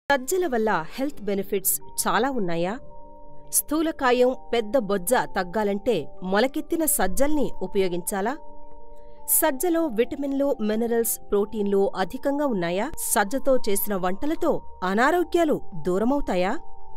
సజ్జల వల్ల health benefits చాలా ఉన్నాయా స్థూలకాయం పెద్ద బొజ్జ తగ్గాలంటే మొలకెత్తిన సజ్జల్ని ఉపయోగించాలా సజ్జలో విటమిన్లు మినరల్స్ ప్రోటీన్లు అధికంగా ఉన్నాయా సజ్జతో చేసిన వంటలతో అనారోగ్యాలు దూరమవుతాయా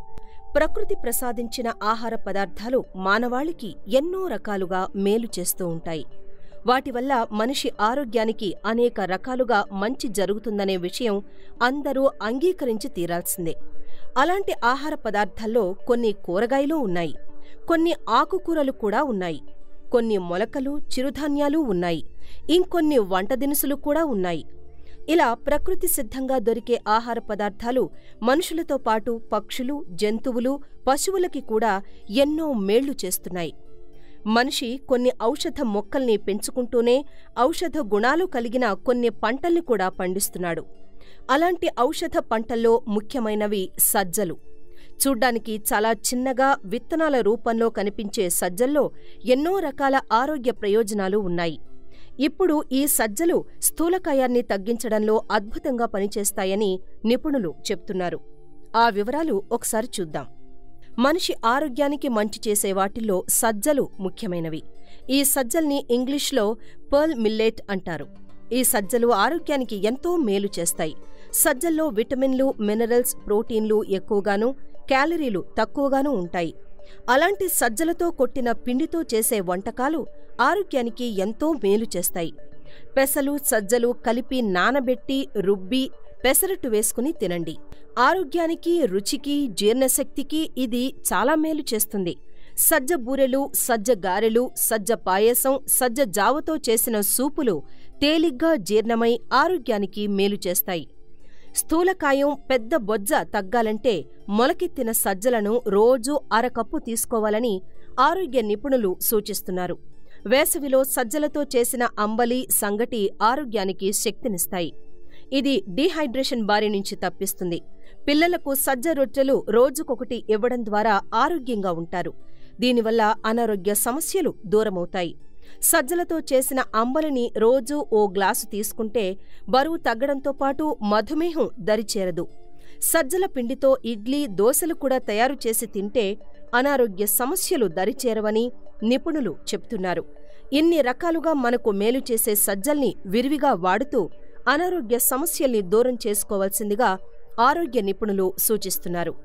ప్రకృతి ప్రసాదించిన ఆహార పదార్థాలు మానవాళికి ఎన్నో రకాలుగా మేలు చేస్తూ ఉంటాయి వాటి వల్ల మనిషి ఆరోగ్యానికి అనేక రకాలుగా మంచి జరుగుతుందనే విషయం అందరూ అంగీకరించి తీరాల్సిందే అలాంటి ఆహార పదార్థాల్లో కొన్ని కూరగాయలు ఉన్నాయి కొన్ని ఆకుకూరలు కూడా ఉన్నాయి కొన్ని మొలకలు చిరుధాన్యాలు ఉన్నాయి ఇంకొన్ని వంట దినుసులు కూడా ఉన్నాయి ఇలా ప్రకృతి సిద్ధంగా దొరికే ఆహార పదార్థాలు మనుషులతో పాటు పక్షులు జంతువులు పశువులకి కూడా ఎన్నో మేళ్లు చేస్తున్నాయి మనిషి కొన్ని ఔషధ మొక్కల్ని పెంచుకుంటూనే ఔషధ గుణాలు కలిగిన కొన్ని పంటల్ని కూడా పండిస్తున్నాడు అలాంటి ఔషధ పంటల్లో ముఖ్యమైనవి సజ్జలు చూడ్డానికి చాలా చిన్నగా విత్తనాల రూపంలో కనిపించే సజ్జల్లో ఎన్నో రకాల ఆరోగ్య ప్రయోజనాలు ఉన్నాయి ఇప్పుడు ఈ సజ్జలు స్థూలకాయాన్ని తగ్గించడంలో అద్భుతంగా పనిచేస్తాయని నిపుణులు చెప్తున్నారు ఆ వివరాలు ఒకసారి చూద్దాం మనిషి ఆరోగ్యానికి మంచి చేసే వాటిల్లో సజ్జలు ముఖ్యమైనవి ఈ సజ్జల్ని ఇంగ్లీష్లో పర్ల్ మిల్లెట్ అంటారు ఈ సజ్జలు ఆరోగ్యానికి ఎంతో మేలు చేస్తాయి సజ్జల్లో విటమిన్లు మినరల్స్ ప్రోటీన్లు ఎక్కువగాను క్యాలరీలు తక్కువగాను ఉంటాయి అలాంటి సజ్జలతో కొట్టిన పిండితో చేసే వంటకాలు ఆరోగ్యానికి ఎంతో మేలు చేస్తాయి పెసలు సజ్జలు కలిపి నానబెట్టి రుబ్బి పెసరట్టు వేసుకుని తినండి ఆరోగ్యానికి రుచికి జీర్ణశక్తికి ఇది చాలా మేలు చేస్తుంది సజ్జ బూరెలు సజ్జ గారెలు సజ్జ పాయసం సజ్జ జావతో చేసిన సూపులు తేలిగ్గా జీర్ణమై ఆరోగ్యానికి మేలు చేస్తాయి స్థూలకాయం పెద్ద బొజ్జ తగ్గాలంటే మొలకెత్తిన సజ్జలను రోజూ అరకప్పు తీసుకోవాలని ఆరోగ్య నిపుణులు సూచిస్తున్నారు వేసవిలో సజ్జలతో చేసిన అంబలి సంగటి ఆరోగ్యానికి శక్తినిస్తాయి ఇది డీహైడ్రేషన్ బారి నుంచి తప్పిస్తుంది పిల్లలకు సజ్జ రొట్టెలు రోజుకొకటి ఇవ్వడం ద్వారా ఆరోగ్యంగా ఉంటారు దీనివల్ల అనారోగ్య సమస్యలు దూరమవుతాయి సజ్జలతో చేసిన అంబలిని రోజూ ఓ గ్లాసు తీసుకుంటే బరువు తగ్గడంతో పాటు మధుమేహం దరిచేరదు సజ్జల పిండితో ఇడ్లీ దోశలు కూడా తయారు చేసి తింటే అనారోగ్య సమస్యలు దరిచేరవని నిపుణులు చెప్తున్నారు ఇన్ని రకాలుగా మనకు మేలు చేసే సజ్జల్ని విరివిగా వాడుతూ అనారోగ్య సమస్యల్ని దూరం చేసుకోవాల్సిందిగా ఆరోగ్య నిపుణులు సూచిస్తున్నారు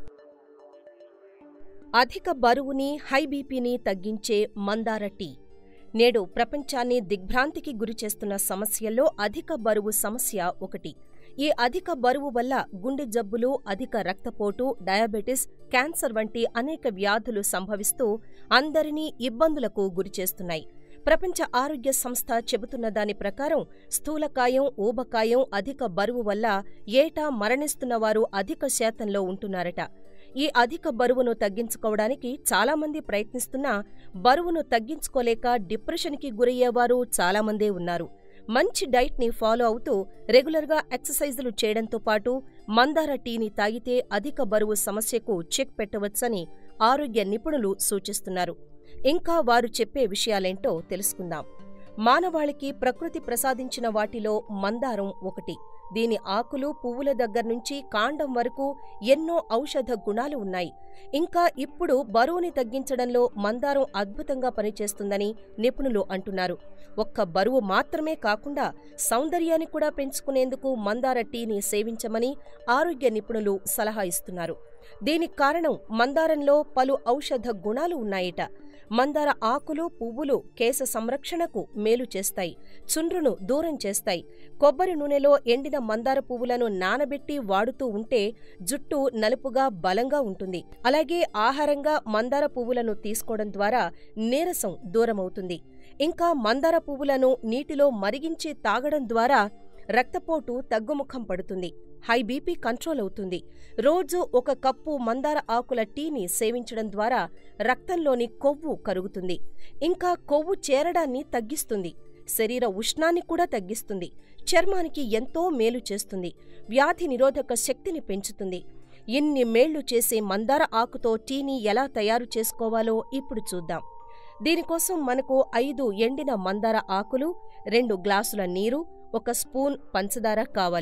అధిక బరువుని హై బీపీని తగ్గించే మందార టీ నేడు ప్రపంచాన్ని దిగ్భ్రాంతికి గురిచేస్తున్న సమస్యల్లో అధిక బరువు సమస్య ఒకటి ఈ అధిక బరువు వల్ల గుండె జబ్బులు అధిక రక్తపోటు డయాబెటిస్ క్యాన్సర్ వంటి అనేక వ్యాధులు సంభవిస్తూ అందరినీ ఇబ్బందులకు గురిచేస్తున్నాయి ప్రపంచ ఆరోగ్య సంస్థ చెబుతున్న దాని ప్రకారం స్థూలకాయం ఊబకాయం అధిక బరువు వల్ల ఏటా మరణిస్తున్న వారు అధిక శాతంలో ఉంటున్నారట ఈ అధిక బరువును తగ్గించుకోవడానికి చాలామంది ప్రయత్నిస్తున్నా బరువును తగ్గించుకోలేక డిప్రెషన్కి గురయ్యేవారు చాలామందే ఉన్నారు మంచి డైట్ని ఫాలో అవుతూ రెగ్యులర్గా ఎక్సర్సైజులు చేయడంతో పాటు మందార టీని తాగితే అధిక బరువు సమస్యకు చెక్ పెట్టవచ్చని ఆరోగ్య నిపుణులు సూచిస్తున్నారు ఇంకా వారు చెప్పే విషయాలేంటో తెలుసుకుందాం మానవాళికి ప్రకృతి ప్రసాదించిన వాటిలో మందారం ఒకటి దీని ఆకులు పువ్వుల దగ్గర్నుంచి కాండం వరకు ఎన్నో ఔషధ గుణాలు ఉన్నాయి ఇంకా ఇప్పుడు బరువుని తగ్గించడంలో మందారం అద్భుతంగా పనిచేస్తుందని నిపుణులు అంటున్నారు ఒక్క బరువు మాత్రమే కాకుండా సౌందర్యాన్ని కూడా పెంచుకునేందుకు మందార టీని సేవించమని ఆరోగ్య నిపుణులు సలహా ఇస్తున్నారు దీనికి కారణం మందారంలో పలు ఔషధ గుణాలు ఉన్నాయట మందార ఆకులు పువ్వులు కేశ సంరక్షణకు మేలు చేస్తాయి చుండ్రును దూరం చేస్తాయి కొబ్బరి నూనెలో ఎండిన మందార పువ్వులను నానబెట్టి వాడుతూ ఉంటే జుట్టు నలుపుగా బలంగా ఉంటుంది అలాగే ఆహారంగా మందార పువ్వులను తీసుకోవడం ద్వారా నీరసం దూరమవుతుంది ఇంకా మందార పువ్వులను నీటిలో మరిగించి తాగడం ద్వారా రక్తపోటు తగ్గుముఖం పడుతుంది హై బీపీ కంట్రోల్ అవుతుంది రోజు ఒక కప్పు మందార ఆకుల టీని సేవించడం ద్వారా రక్తంలోని కొవ్వు కరుగుతుంది ఇంకా కొవ్వు చేరడాన్ని తగ్గిస్తుంది శరీర ఉష్ణాన్ని కూడా తగ్గిస్తుంది చర్మానికి ఎంతో మేలు చేస్తుంది వ్యాధి నిరోధక శక్తిని పెంచుతుంది ఇన్ని మేళ్లు చేసే మందార ఆకుతో టీని ఎలా తయారు చేసుకోవాలో ఇప్పుడు చూద్దాం దీనికోసం మనకు ఐదు ఎండిన మందార ఆకులు రెండు గ్లాసుల నీరు ఒక స్పూన్ పంచదార కావాలి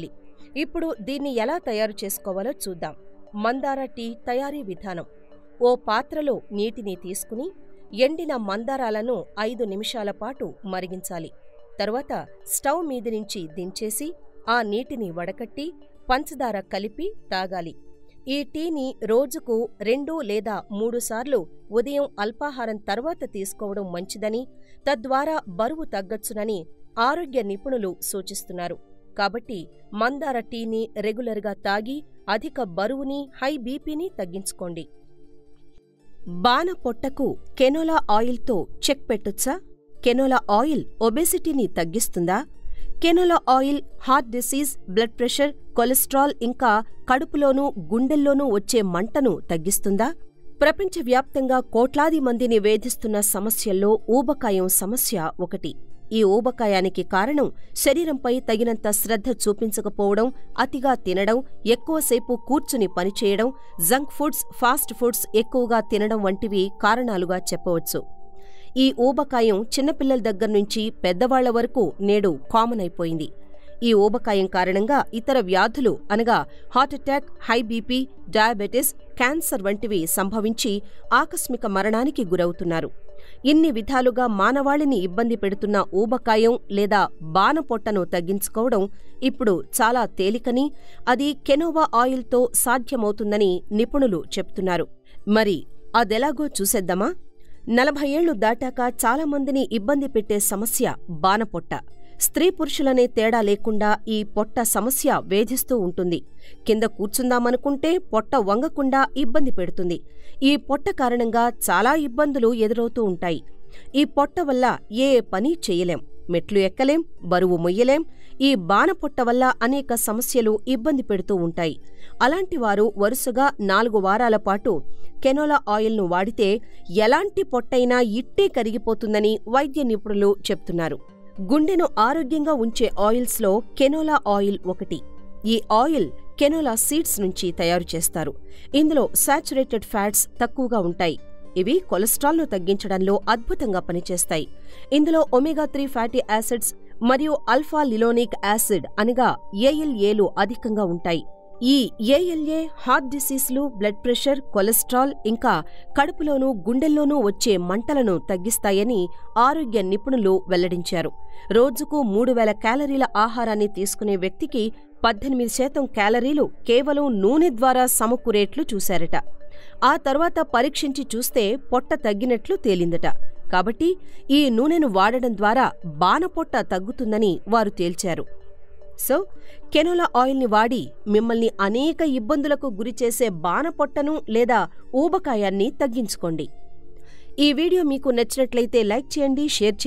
ఇప్పుడు దీన్ని ఎలా తయారు చేసుకోవాలో చూద్దాం మందార టీ తయారీ విధానం ఓ పాత్రలో నీటిని తీసుకుని ఎండిన మందారాలను ఐదు నిమిషాల పాటు మరిగించాలి తరువాత స్టవ్ మీది నుంచి దించేసి ఆ నీటిని వడకట్టి పంచదార కలిపి తాగాలి ఈ టీని రోజుకు రెండు లేదా మూడు సార్లు ఉదయం అల్పాహారం తర్వాత తీసుకోవడం మంచిదని తద్వారా బరువు తగ్గచ్చునని ఆరోగ్య నిపుణులు సూచిస్తున్నారు కాబట్టి మందార టీని రెగ్యులర్గా తాగి అధిక బరువుని హై బీపీని తగ్గించుకోండి బాన పొట్టకు కెనోలా ఆయిల్తో చెక్ పెట్టొచ్చా కెనోలా ఆయిల్ ఒబెసిటీని తగ్గిస్తుందా canola oil heart disease blood pressure cholesterol ఇంకా కడుపులోనూ గుండెల్లోనూ వచ్చే మంటను తగ్గిస్తుందా ప్రపంచవ్యాప్తంగా కోట్లాది మందిని వేధిస్తున్న సమస్యల్లో ఊబకాయం సమస్య ఒకటి ఈ ఊబకాయానికి కారణం శరీరంపై తగినంత శ్రద్ధ చూపించకపోవడం అతిగా తినడం ఎక్కువసేపు కూర్చుని పనిచేయడం జంక్ ఫుడ్స్ ఫాస్ట్ ఫుడ్స్ ఎక్కువగా తినడం వంటివి కారణాలుగా చెప్పవచ్చు ఈ ఊబకాయం చిన్నపిల్లల దగ్గర నుంచి పెద్దవాళ్ల వరకు నేడు కామన్ అయిపోయింది ఈ ఊబకాయం కారణంగా ఇతర వ్యాధులు అనగా heart attack high BP diabetes cancer వంటివి సంభవించి ఆకస్మిక మరణానికి గురవుతున్నారు ఇన్ని విధాలుగా మానవాళిని ఇబ్బంది పెడుతున్న ఊబకాయం లేదా బానపొట్టను తగ్గించుకోవడం ఇప్పుడు చాలా తేలికని అది కెనోవా ఆయిల్తో సాధ్యమవుతుందని నిపుణులు చెప్తున్నారు మరి అదెలాగో చూసేద్దామా నలభై ఏళ్లు దాటాక చాలామందిని ఇబ్బంది పెట్టే సమస్య బానపొట్ట స్త్రీ పురుషులనే తేడా లేకుండా ఈ పొట్ట సమస్య వేధిస్తూ ఉంటుంది కింద కూర్చుందామనుకుంటే పొట్ట వంగకుండా ఇబ్బంది పెడుతుంది ఈ పొట్ట కారణంగా చాలా ఇబ్బందులు ఎదురవుతూ ఉంటాయి ఈ పొట్ట వల్ల ఏ పని చెయ్యలేం మెట్లు ఎక్కలేం బరువు మొయ్యలేం ఈ బాణపొట్ట వల్ల అనేక సమస్యలు ఇబ్బంది పెడుతూ ఉంటాయి అలాంటి వారు వరుసగా నాలుగు వారాల పాటు కెనోలా ఆయిల్ను వాడితే ఎలాంటి పొట్టైనా ఇట్టే కరిగిపోతుందని వైద్య నిపుణులు చెప్తున్నారు గుండెను ఆరోగ్యంగా ఉంచే ఆయిల్స్లో కెనోలా ఆయిల్ ఒకటి ఈ ఆయిల్ కెనోలా సీడ్స్ నుంచి తయారు చేస్తారు ఇందులో సాచురేటెడ్ ఫ్యాట్స్ తక్కువగా ఉంటాయి ఇవి కొలెస్ట్రాల్ను తగ్గించడంలో అద్భుతంగా పనిచేస్తాయి ఇందులో ఒమేగా త్రీ ఫ్యాటీ యాసిడ్స్ మరియు అల్ఫా లిలోనిక్ యాసిడ్ అనగా ఏఎల్ఏలు అధికంగా ఉంటాయి ఈ ఏఎల్ఏ హార్ట్ డిసీజ్లు బ్లడ్ ప్రెషర్ కొలెస్ట్రాల్ ఇంకా కడుపులోనూ గుండెల్లోనూ వచ్చే మంటలను తగ్గిస్తాయని ఆరోగ్య నిపుణులు వెల్లడించారు రోజుకు మూడు వేల క్యాలరీల ఆహారాన్ని తీసుకునే వ్యక్తికి పద్దెనిమిది శాతం క్యాలరీలు కేవలం నూనె ద్వారా సమకూరేట్లు చూశారట ఆ తర్వాత పరీక్షించి చూస్తే పొట్ట తగ్గినట్లు తేలిందట కాబట్టి ఈ నూనెను వాడడం ద్వారా బానపొట్ట తగ్గుతుందని వారు తేల్చారు సో కెనోలా ఆయిల్ని వాడి మిమ్మల్ని అనేక ఇబ్బందులకు గురిచేసే బానపొట్టను లేదా ఊబకాయాన్ని తగ్గించుకోండి ఈ వీడియో మీకు నచ్చినట్లయితే లైక్ చేయండి షేర్ చేయండి